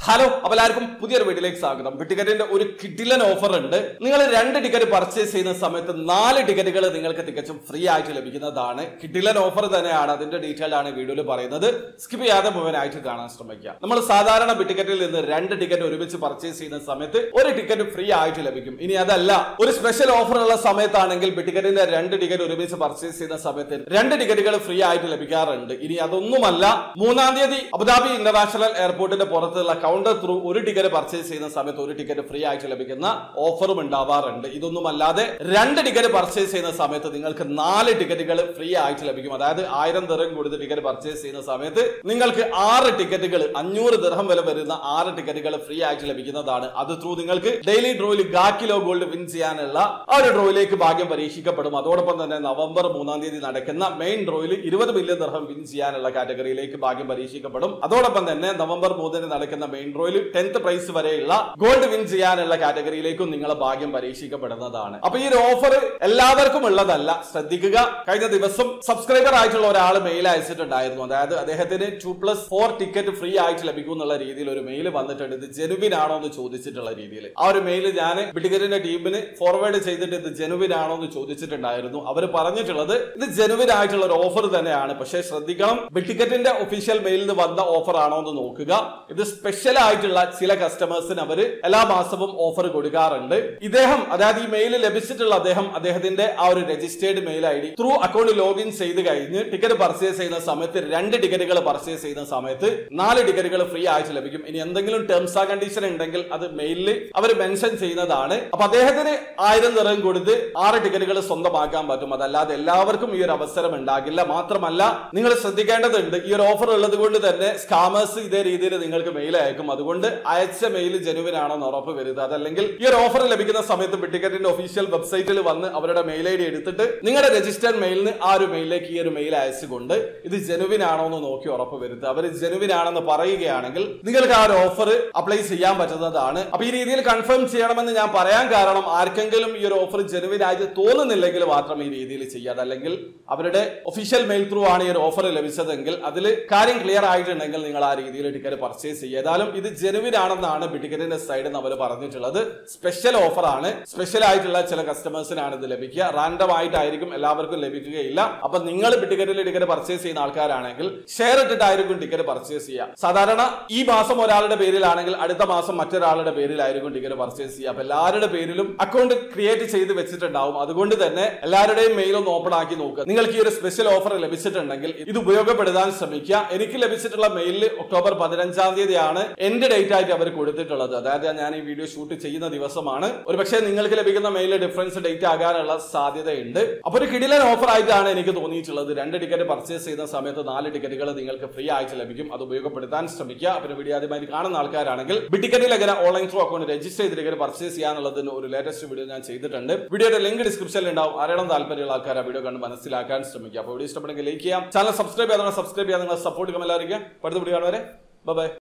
hello അപ്പോൾ എല്ലാവർക്കും പുതിയൊരു വീഡിയോയിലേക്ക് സ്വാഗതം ടിക്കറ്റിന്റെ ഒരു കിഡിലൻ ഓഫർ ഉണ്ട് നിങ്ങൾ രണ്ട് ടിക്കറ്റ് പർച്ചേസ് ചെയ്യുന്ന സമയത്ത് നാല് ടിക്കറ്റുകൾ നിങ്ങൾക്ക് തികച്ചും ഫ്രീ ആയിട്ട് ലഭിക്കുന്നതാണ് കിഡിലൻ ഓഫർ തന്നെയാണ് അതിന്റെ ഡീറ്റെയിൽ ആണ് വീഡിയോയിൽ പറയുന്നത് സ്കിപ്പ് ചെയ്യാതെ മുഴുവനായിട്ട് കാണാൻ ശ്രമിക്കുക നമ്മൾ സാധാരണ ടിക്കറ്റിൽ നിന്ന് രണ്ട് ടിക്കറ്റ് ഒരുമിച്ച് പർച്ചേസ് ചെയ്യുന്ന സമയത്ത് ഒരു ടിക്കറ്റ് ഫ്രീ ആയിട്ട് ലഭിക്കും ഇനി അതല്ല ഒരു സ്പെഷ്യൽ ഓഫർ ഉള്ള സമയത്താണെങ്കിൽ ടിക്കറ്റിന്റെ രണ്ട് ടിക്കറ്റ് ഒരുമിച്ച് പർച്ചേസ് ചെയ്യുന്ന സമയത്ത് രണ്ട് ടിക്കറ്റുകൾ ഫ്രീ ആയിട്ട് ലഭിക്കാറുണ്ട് ഇനി അതൊന്നുമല്ല മൂന്നാം തീയതി അബുദാബി ഇന്റർനാഷണൽ എയർപോർട്ടിന്റെ പുറത്തുള്ള കൗണ്ടർ ത്രൂ ഒരു ടിക്കറ്റ് പർച്ചേസ് ചെയ്യുന്ന സമയത്ത് ഒരു ടിക്കറ്റ് ഫ്രീ ആയിട്ട് ലഭിക്കുന്ന ഓഫറും ഉണ്ടാവാറുണ്ട് ഇതൊന്നും അല്ലാതെ രണ്ട് ടിക്കറ്റ് പർച്ചേസ് ചെയ്യുന്ന സമയത്ത് നിങ്ങൾക്ക് നാല് ടിക്കറ്റുകൾ ഫ്രീ ആയിട്ട് ലഭിക്കും അതായത് ആയിരം ദിറം കൊടുത്ത് ടിക്കറ്റ് പർച്ചേസ് ചെയ്യുന്ന സമയത്ത് നിങ്ങൾക്ക് ആറ് ടിക്കറ്റുകൾ അഞ്ഞൂറ് ദിർഹം വില വരുന്ന ആറ് ടിക്കറ്റുകൾ ഫ്രീ ആയിട്ട് ലഭിക്കുന്നതാണ് അത് ത്രൂ നിങ്ങൾക്ക് ഡെയിലി ഡ്രോയിൽ ഗാ കിലോ ഗോൾഡ് വിൻ ചെയ്യാനുള്ള ആ ഒരു ഡ്രോയിലേക്ക് ഭാഗ്യം പരീക്ഷിക്കപ്പെടും അതോടൊപ്പം തന്നെ നവംബർ മൂന്നാം തീയതി നടക്കുന്ന മെയിൻ ഡ്രോയിൽ ഇരുപത് മില്യൺ ദിർഹം വിൻ ചെയ്യാനുള്ള കാറ്റഗറിയിലേക്ക് ഭാഗ്യം പരീക്ഷിക്കപ്പെടും അതോടൊപ്പം തന്നെ നവംബർ മൂന്നിന് നടക്കുന്ന മെയിൻ ഡ്രോയിൽ ടെൻത്ത് പ്രൈസ് വരെയുള്ള ഗോൾഡ് വിൻ ചെയ്യാനുള്ള കാറ്റഗറിയിലേക്കും നിങ്ങളെ ഭാഗ്യം പരീക്ഷിക്കപ്പെടുന്നതാണ് അപ്പൊ ഈ ഒരു ഓഫർ എല്ലാവർക്കും ഉള്ളതല്ല ശ്രദ്ധിക്കുക കഴിഞ്ഞ ദിവസം സബ്സ്ക്രൈബർ ആയിട്ടുള്ള ഒരാൾ മെയിൽ അയച്ചിട്ടുണ്ടായിരുന്നു അതായത് അദ്ദേഹത്തിന് two plus four ticket free ആയിട്ട് ലഭിക്കും എന്നുള്ള രീതിയിൽ ഒരു മെയിൽ വന്നിട്ടുണ്ട് ഇത് ജെനുവിൻ ആണോ എന്ന് ചോദിച്ചിട്ടുള്ള രീതിയിൽ ആ ഒരു മെയിൽ ഞാൻ ടിക്കറ്റിന്റെ ടീമിന് ഫോർവേഡ് ചെയ്തിട്ട് ഇത് ജെനുവിൻ ആണോ എന്ന് ചോദിച്ചിട്ടുണ്ടായിരുന്നു അവർ പറഞ്ഞിട്ടുള്ളത് ഇത് ജെനുവിൻ ആയിട്ടുള്ള ഒരു ഓഫർ തന്നെയാണ് പക്ഷേ ശ്രദ്ധിക്കണം ടിക്കറ്റിന്റെ ഒഫീഷ്യൽ മെയിലിൽ നിന്ന് വന്ന ഓഫർ ആണോ എന്ന് നോക്കുക ഇത് സ്പെഷ്യൽ ആയിട്ടുള്ള ചില കസ്റ്റമേഴ്സിന് അവർ എല്ലാ മാസവും ഓഫർ കൊടുക്കാറുണ്ട് ഇദ്ദേഹം അതായത് ഈ മെയിൽ ലഭിച്ചിട്ടുള്ള അദ്ദേഹം അദ്ദേഹത്തിന്റെ ആ ഒരു registered mail I D through account login ചെയ്ത് കഴിഞ്ഞ് ടിക്കറ്റ് പർച്ചേസ് ചെയ്യുന്ന സമയത്ത് രണ്ട് ടിക്കറ്റുകൾ പർച്ചേസ് ചെയ്യുന്ന സമയത്ത് നാല് ടിക്കറ്റുകൾ ഫ്രീ ആയിട്ട് ലഭിക്കും ഇനി എന്തെങ്കിലും ടേംസ് ആ കണ്ടീഷൻ ഉണ്ടെങ്കിൽ അത് മെയിലിൽ അവർ മെൻഷൻ ചെയ്യുന്നതാണ് അപ്പൊ അദ്ദേഹത്തിന് ആയിരം നിറം കൊടുത്ത് ആറ് ടിക്കറ്റുകൾ സ്വന്തമാക്കാൻ പറ്റും അതല്ലാതെ എല്ലാവർക്കും ഈ ഒരു അവസരം ഉണ്ടാകില്ല മാത്രമല്ല നിങ്ങൾ ശ്രദ്ധിക്കേണ്ടതുണ്ട് ഈ ഒരു ഓഫർ ഉള്ളത് കൊണ്ട് തന്നെ സ്കാമേഴ്സ് ഇതേ രീതിയിൽ നിങ്ങൾക്ക് മെയിൽ അയക്കും അതുകൊണ്ട് അയച്ച മെയിൽ ജനുവിൻ ആണെന്ന് ഉറപ്പ് വരുത്തുക അതല്ലെങ്കിൽ ഈ ഒരു ഓഫർ ലഭിക്കുന്ന സമയത്ത് ടിക്കറ്റിന്റെ ഒഫീഷ്യൽ വെബ്സൈറ്റിൽ വന്ന് അവരുടെ മെയിൽ ഐ ഡി എടുത്തിട്ട് നിങ്ങളുടെ രജിസ്റ്റേർഡ് മെയിലിന് ആ ഒരു മെയിലിലേക്ക് ഈ ഒരു മെയിൽ അയച്ചുകൊണ്ട് ഇത് ജനുവിൻ ആണോ എന്ന് നോക്കി ഉറപ്പ് വരുത്തുക അവർ ജനുവിൻ ആണെന്ന് പറയുകയാണെങ്കിൽ നിങ്ങൾക്ക് ആ ഒരു ഓഫർ അപ്ലൈ ചെയ്യാൻ പറ്റുന്നതാണ് അപ്പൊ ഈ രീതിയിൽ കൺഫേം ചെയ്യണമെന്ന് ഞാൻ പറയാൻ കാരണം ആർക്കെങ്കിലും ഈ ഒരു ഓഫർ ജനുവിൻ ആയിട്ട് തോന്നുന്നില്ലെങ്കിൽ മാത്രം ഈ രീതിയിൽ ചെയ്യുക അതല്ലെങ്കിൽ അവരുടെ ഒഫീഷ്യൽ മെയിൽ ത്രൂ ആണ് ഈ ഒരു ഓഫർ ലഭിച്ചതെങ്കിൽ അതിൽ കാര്യം ക്ലിയർ ആയിട്ടുണ്ടെങ്കിൽ നിങ്ങൾ ആ രീതിയിൽ ടിക്കറ്റ് പർച്ചേസ് ചെയ്യുക ഏതായാലും ഇത് ജനുവിൻ ആണെന്നാണ് ടിക്കറ്റിന്റെ സൈഡിൽ നിന്ന് അവർ പറഞ്ഞിട്ടുള്ളത് സ്പെഷ്യൽ ഓഫർ ആണ് സ്പെഷ്യൽ ആയിട്ടുള്ള ചില കസ്റ്റമേഴ്സിനാണ് ഇത് ലഭിക്കുക റാൻഡം ആയിട്ടായിരിക്കും എല്ലാവർക്കും ലഭിക്കുകയില്ല അപ്പൊ നിങ്ങൾ ടിക്കറ്റിൽ ടിക്കറ്റ് പർച്ചേസ് ചെയ്യുന്ന ആൾക്കാരാണെങ്കിൽ ഷെയർ ഇട്ടിട്ടായിരിക്കും ടിക്കറ്റ് പർച്ചേസ് ചെയ്യുക സാധാരണ ഈ മാസം ഒരാളുടെ പേരിലാണെങ്കിൽ അടുത്ത മാസം മറ്റൊരാളുടെ പേരിലായിരിക്കും ടിക്കറ്റ് പർച്ചേസ് ചെയ്യുക അപ്പൊ എല്ലാവരുടെ പേരിലും അക്കൗണ്ട് ക്രിയേറ്റ് ചെയ്ത് വെച്ചിട്ടുണ്ടാവും അതുകൊണ്ട് തന്നെ എല്ലാവരുടെയും മെയിൽ ഒന്ന് ഓപ്പൺ ആക്കി നോക്കുക നിങ്ങൾക്ക് ഈ ഒരു സ്പെഷ്യൽ ഓഫർ ലഭിച്ചിട്ടുണ്ടെങ്കിൽ ഇത് ഉപയോഗപ്പെടുത്താൻ ശ്രമിക്കുക എനിക്ക് ലഭിച്ചിട്ടുള്ള മെയിലിൽ ഒക്ടോബർ പതിനഞ്ചാം തീയതിയാണ് എന്റെ ഡേറ്റ് ആയിട്ട് അവർ കൊടുത്തിട്ടുള്ളത് അതായത് ഞാൻ ഈ വീഡിയോ ഷൂട്ട് ചെയ്യുന്ന ദിവസമാണ് ഒരു പക്ഷേ നിങ്ങൾക്ക് ലഭിക്കുന്ന മെയിൽ ഡിഫറൻസ് ഡേറ്റ് ആകാനുള്ള സാധ്യതയുണ്ട് അപ്പൊ ഒരു കിടിലൻ ഓഫർ ആയിട്ടാണ് എനിക്ക് തോന്നിയിട്ടുള്ളത് രണ്ട് ടിക്കറ്റ് പർച്ചേസ് ചെയ്യുന്ന സമയത്ത് നാല് ടിക്കറ്റുകൾ നിങ്ങൾക്ക് ഫ്രീ ആയിട്ട് ലഭിക്കും അത് ഉപയോഗപ്പെടുത്താൻ ശ്രമിക്കുക പിന്നെ വീഡിയോ ആദ്യമായി കാണുന്ന ആൾക്കാരാണെങ്കിൽ ടിക്കറ്റിൽ എങ്ങനെ ഓൺലൈൻ ത്രൂ അക്കൗണ്ട് രജിസ്റ്റർ ചെയ്ത് ടിക്കറ്റ് പർച്ചേസ് ചെയ്യാനുള്ളതിന് ഒരു ലേറ്റസ്റ്റ് വീഡിയോ ഞാൻ ചെയ്തിട്ടുണ്ട് വീഡിയോയുടെ ലിങ്ക് ഡിസ്ക്രിപ്ഷനിൽ ഉണ്ടാവും അറിയണം താല്പര്യമുള്ള ആൾക്കാർ ആ വീഡിയോ കണ്ട് മനസ്സിലാക്കാൻ ശ്രമിക്കുക അപ്പോൾ വീഡിയോ ഇഷ്ടപ്പെടുമെങ്കിൽ ലൈക്ക് ചെയ്യാം ചാനൽ സബ്സ്ക്രൈബ് ചെയ്യാതെ സബ്സ്ക്രൈബ് ചെയ്യാൻ നിങ്ങൾ സപ്പോർട്ട് ചെയ്യാൻ എല്ലാവരും അടുത്ത വീഡിയോ കാണുവരെ ബൈ